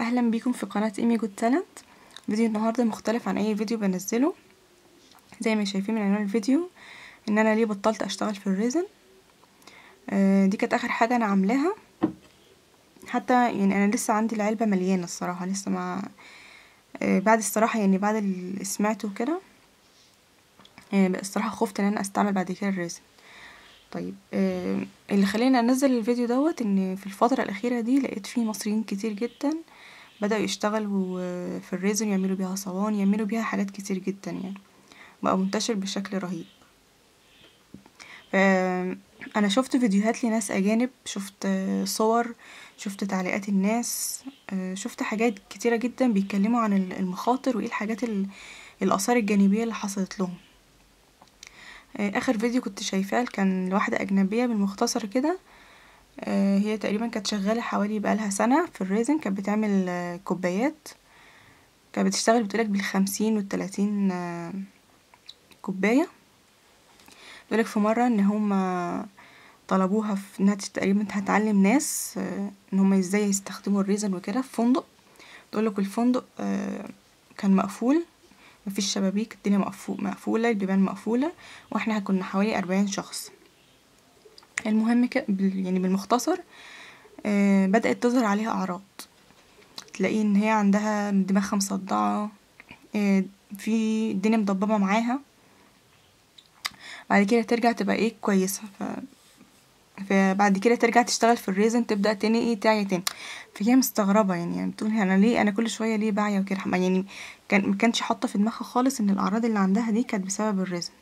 اهلا بيكم في قناة ايمي جود تالنت فيديو النهاردة مختلف عن اي فيديو بنزله زي ما شايفين من عنوان الفيديو ان انا ليه بطلت اشتغل في الريزن آه دي كانت اخر حاجة انا عاملاها حتى يعني انا لسه عندي العلبة مليانة الصراحة لسه ما آه بعد الصراحة يعني بعد اللي سمعته وكده آه الصراحة خفت ان انا استعمل بعد كده الريزن طيب آه اللي خلاني انزل الفيديو دوت ان في الفترة الاخيرة دي لقيت فيه مصريين كتير جدا بدأوا يشتغلوا في الريزن يعملوا بيها صوان يعملوا بيها حاجات كتير جدا يعني بقى منتشر بشكل رهيب انا شفت فيديوهات لناس اجانب شفت صور شفت تعليقات الناس شفت حاجات كتيرة جدا بيتكلموا عن المخاطر وايه الحاجات الاثار الجانبية اللي حصلت لهم اخر فيديو كنت شايفاه كان لواحدة اجنبية بالمختصر كده هي تقريبا كانت شغالة حوالي بقالها سنة في الريزن كانت بتعمل كوبايات كانت بتشتغل بتقولك بالخمسين والتلاتين كوباية بيقولك في مرة ان هما طلبوها في انها تقريبا هتعلم ناس ان هما ازاي يستخدموا الريزن وكده في فندق تقولك الفندق كان مقفول مفيش شبابيك الدنيا مقفولة البيبان مقفولة واحنا كنا حوالي أربعين شخص المهم ك... يعني بالمختصر آه بدأت تظهر عليها أعراض تلاقي إن هي عندها دماغها مصدعة آه في الدنيا مضببة معاها بعد كده ترجع تبقى ايه كويسة ف... فبعد كده ترجع تشتغل في الريزن تبدأ تاني ايه تعيا تاني فهي مستغربة يعني, يعني بتقول انا ليه انا كل شوية ليه بعيا وكده يعني كان مكانش حاطة في دماغها خالص ان الأعراض اللي عندها دي كانت بسبب الريزن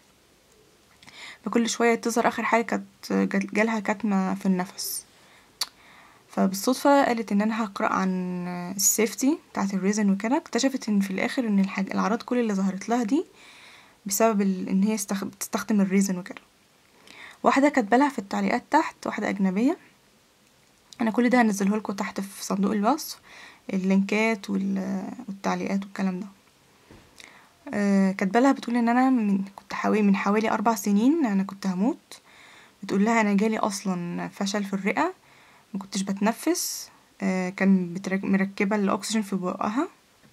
فكل شوية تظهر آخر حاجة كانت جالها كتمة في النفس فبالصدفة قالت ان انا هقرأ عن السيفتي بتاعت الريزن وكده اكتشفت ان في الاخر ان الحاجة الاعراض كل اللي ظهرت لها دي بسبب ان هي بتستخدم الريزن وكده واحدة كاتبالها في التعليقات تحت واحدة اجنبية انا كل ده هنزله لكم تحت في صندوق الوصف اللينكات والتعليقات والكلام ده أه كاتبالها بتقول ان انا من كنت حوالي من حوالي اربع سنين انا كنت هموت بتقول لها انا جالي اصلا فشل في الرئة ما كنتش بتنفس أه كان مركبة الاكسجين في بقها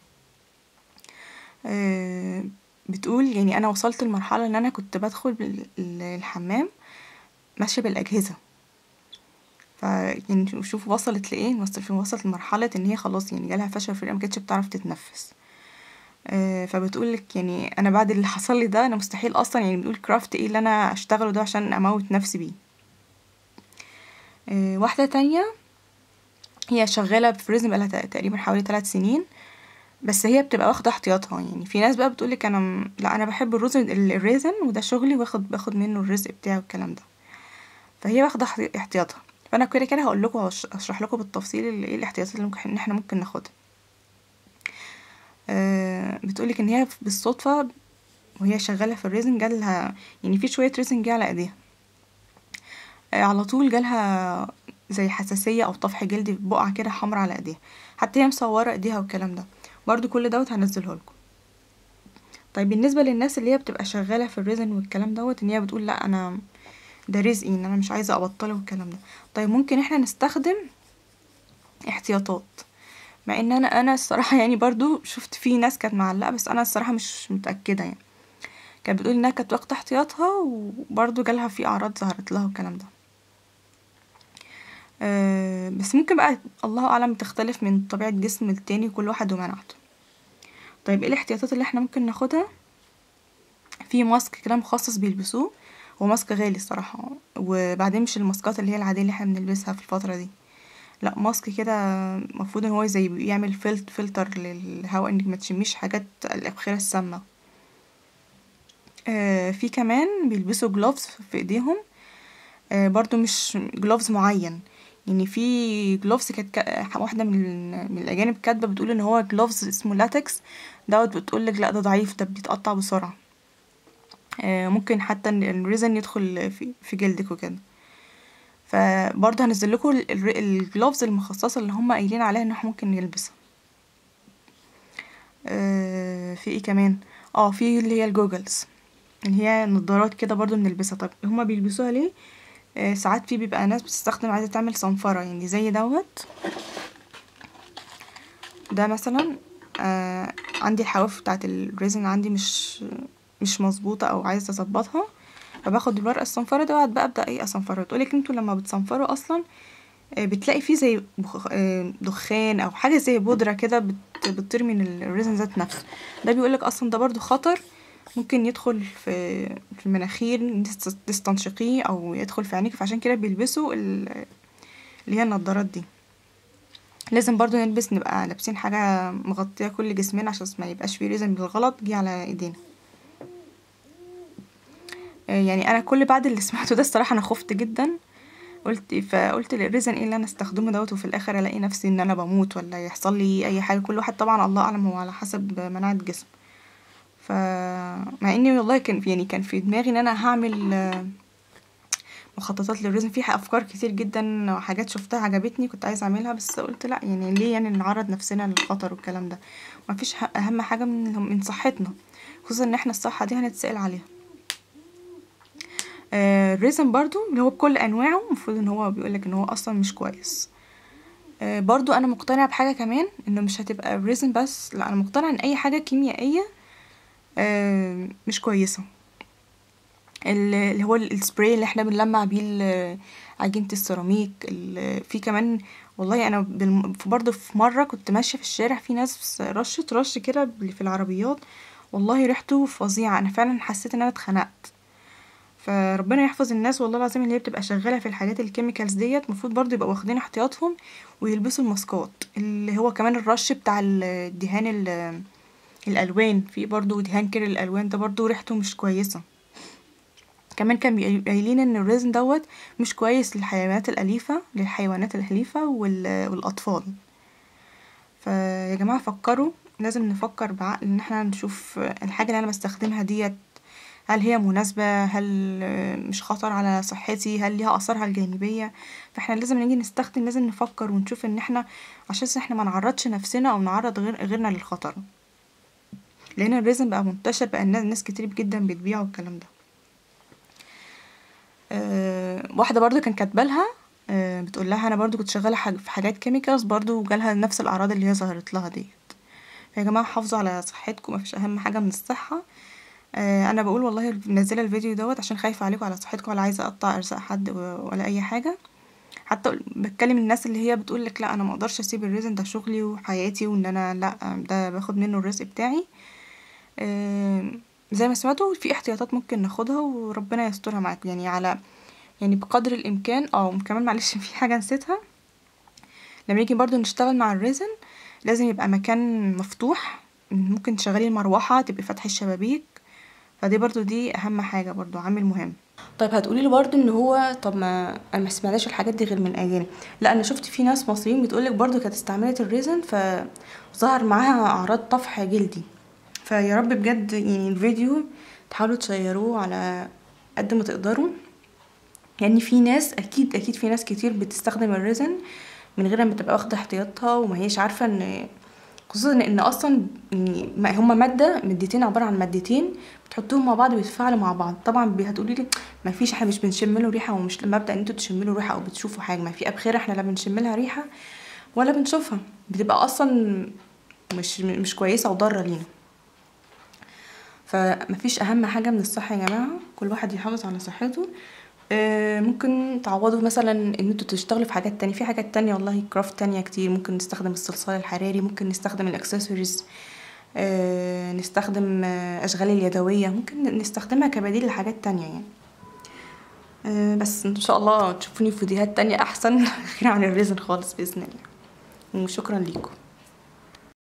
أه بتقول يعني انا وصلت لمرحلة ان انا كنت بدخل الحمام ماشية بالاجهزة ف يعني شوف وصلت لايه وصلت وصلت لمرحلة ان هي خلاص يعني جالها فشل في الرئة مكانتش بتعرف تتنفس آه فبتقولك يعني انا بعد اللي حصل لي ده انا مستحيل اصلا يعني بنقول كرافت ايه اللي انا اشتغله ده عشان اموت نفسي بيه آه واحدة تانية هي شغالة في ريزن بقالها تقريبا حوالي ثلاث سنين بس هي بتبقى واخدة احتياطها يعني في ناس بقى بتقولك انا م... لا انا بحب الريزن الريزن وده شغلي واخد باخد منه الرزق بتاعي والكلام ده فهي واخدة احتياطها فانا كده كده هقول لكم هشرح لكم بالتفصيل ايه الاحتياطات اللي ممكن ان احنا ممكن ناخدها أه بتقولك ان هي بالصدفة وهي شغالة في الريزن جالها يعني في شوية ريزن جه على ايديها أه على طول جالها زي حساسية او طفح جلدي بقعة كده حمرا على ايديها حتى هي مصورة ايديها والكلام ده برضو كل دوت هنزله لكم طيب بالنسبة للناس اللي هي بتبقى شغالة في الريزن والكلام دوت ان هي بتقول لا انا ده رزقي ان انا مش عايزة ابطله والكلام ده طيب ممكن احنا نستخدم احتياطات مع ان انا انا الصراحه يعني برضو شفت في ناس كانت معلقه بس انا الصراحه مش متاكده يعني كانت بتقول انها كانت واخده احتياطها وبرضو جالها في اعراض ظهرت لها والكلام ده أه بس ممكن بقى الله اعلم تختلف من طبيعه جسم التاني كل واحد ومناعته طيب ايه الاحتياطات اللي احنا ممكن ناخدها في ماسك كده مخصص بيلبسوه هو ماسك غالي الصراحه وبعدين مش الماسكات اللي هي العاديه اللي احنا بنلبسها في الفتره دي لا ماسك كده المفروض ان هو زي يعمل فلت فلتر للهواء انك ما تشميش حاجات الابخره السامه آه في كمان بيلبسوا جلوفز في ايديهم آه برضو مش جلوفز معين يعني في جلوفز كانت واحده من من الاجانب كاتبه بتقول ان هو جلوفز اسمه لاتكس دوت بتقول لك لا ده ضعيف ده بيتقطع بسرعه آه ممكن حتى الريزن يدخل في, في جلدك وكده فبرضه هنزل لكم الجلوفز المخصصه اللي هم قايلين عليها ان احنا ممكن نلبسها آه في ايه كمان اه في اللي هي الجوجلز اللي هي نظارات كده برضه بنلبسها طب هما بيلبسوها ليه آه ساعات في بيبقى ناس بتستخدم عايزه تعمل صنفره يعني زي دوت ده مثلا آه عندي الحواف بتاعت الريزن عندي مش مش مظبوطه او عايزه اظبطها فباخد الورقه الصنفره دي واقعد بقى ابدا ايه اصنفرها تقولك انتوا لما بتصنفروا اصلا آه، بتلاقي فيه زي بخ- آه، دخان او حاجه زي بودره كده بت- بتطير من الريزن ذات نفسه ده بيقولك اصلا ده برضو خطر ممكن يدخل في في المناخير تست- تستنشقيه او يدخل في عينيك فعشان كده بيلبسوا ال- اللي هي النضارات دي لازم برضو نلبس نبقى لابسين حاجة مغطية كل جسمنا عشان ما يبقاش فيه ريزن بالغلط جه على ايدينا آه، يعني انا كل بعد اللي سمعته ده الصراحة انا خفت جدا قلت فقلت الريزن ايه اللي انا استخدمه دوت وفي الاخر الاقي نفسي ان انا بموت ولا يحصل لي اي حاجة كل واحد طبعا الله اعلم هو على حسب مناعة جسم ف مع اني والله كان يعني كان في دماغي ان انا هعمل آه، مخططات للريزن فيها افكار كتير جدا وحاجات شفتها عجبتني كنت عايزه اعملها بس قلت لا يعني ليه يعني نعرض نفسنا للخطر والكلام ده مفيش ح- اهم حاجه من من صحتنا خصوصا ان احنا الصحه دي هنتسال عليها آه، الريزن برضو اللي هو بكل انواعه المفروض ان هو بيقولك ان هو اصلا مش كويس آه، برضو انا مقتنعه بحاجه كمان انه مش هتبقى الريزن بس لا انا مقتنعه ان اي حاجه كيميائيه آه، مش كويسه ال- اللي هو ال- السبراي اللي احنا بنلمع بيه ال- عجينة السيراميك ال- في كمان والله انا بالم- في برضه في مرة كنت ماشية في الشارع في ناس رشت رش كده اللي في العربيات والله ريحته فظيعة انا فعلا حسيت ان انا اتخنقت فربنا يحفظ الناس والله العظيم اللي هي بتبقى شغالة في الحاجات الكيميكالز ديت المفروض برضه يبقوا واخدين احتياطهم ويلبسوا الماسكات اللي هو كمان الرش بتاع الدهان ال- الالوان في برضه دهان كده الالوان ده برضه ريحته مش كويسة كمان كان بيقل- قايلين ان الريزن دوت مش كويس للحيوانات الأليفة للحيوانات الأليفة وال- والأطفال فيا جماعة فكروا لازم نفكر بعقل ان احنا نشوف الحاجة اللي انا بستخدمها ديت هل هي مناسبة هل مش خطر على صحتي هل ليها آثارها الجانبية فاحنا لازم نيجي نستخدم لازم نفكر ونشوف ان احنا عشان احنا ما نعرضش نفسنا او نعرض غير غيرنا للخطر لان الريزن بقى منتشر بقى الناس ناس كتير جدا بتبيعه والكلام ده آه، واحدة برضو كان كاتبالها آه، بتقول لها انا برضو كنت شغالة حاج- في حاجات كيميكالز برضو وجالها نفس الاعراض اللي هي ظهرت لها ديت فيا جماعة حافظوا على صحتكم مفيش اهم حاجة من الصحة آه، انا بقول والله منزلة الفيديو دوت عشان خايفة عليكم على صحتكم ولا عايزة اقطع ارزاق حد و- ولا اي حاجة حتى قل- بتكلم الناس اللي هي بتقول لك لا انا ما اقدرش اسيب الريزن ده شغلي وحياتي وان انا لا ده باخد منه الرزق بتاعي آه، زي ما سمعتوا في احتياطات ممكن ناخدها وربنا يسترها معاكم يعني على يعني بقدر الامكان اه كمان معلش في حاجه نسيتها لما نيجي برضو نشتغل مع الريزن لازم يبقى مكان مفتوح ممكن تشغلي المروحه تبقي فاتحه الشبابيك فدي برضو دي اهم حاجه برضو عامل مهم طيب هتقولي لي برضو ان هو طب ما انا ما سمعناش الحاجات دي غير من اجانب لا انا شفت في ناس مصريين بتقولك برضو كانت استعملت الريزن فظهر معاها اعراض طفح جلدي فيا رب بجد يعني الفيديو تحاولوا تشيروه على قد ما تقدروا يعني في ناس اكيد اكيد في ناس كتير بتستخدم الريزن من غير ما تبقى واخده احتياطها وما هيش عارفه ان خصوصا ان اصلا يعني ما- هما ماده مادتين عباره عن مادتين بتحطوهم مع بعض بيتفاعلوا مع بعض طبعا بي- هتقولي لي ما فيش احنا مش بنشم له ريحه ومش مبدا ان انتوا تشموا له ريحه او بتشوفوا حاجه ما في ابخره احنا لا بنشم لها ريحه ولا بنشوفها بتبقى اصلا مش مش كويسه وضاره لينا فمفيش اهم حاجه من الصحه يا جماعه كل واحد يحافظ على صحته آه، ممكن تعوضوا مثلا ان انتوا تشتغلوا في حاجات تانية في حاجات تانية والله كرافت تانية كتير ممكن نستخدم الصلصال الحراري ممكن نستخدم الاكسسوارز آه، نستخدم آه، اشغال اليدويه ممكن نستخدمها كبديل لحاجات تانية يعني آه، بس ان شاء الله تشوفوني في فيديوهات تانية احسن غير عن الريزن خالص باذن الله وشكرا ليكم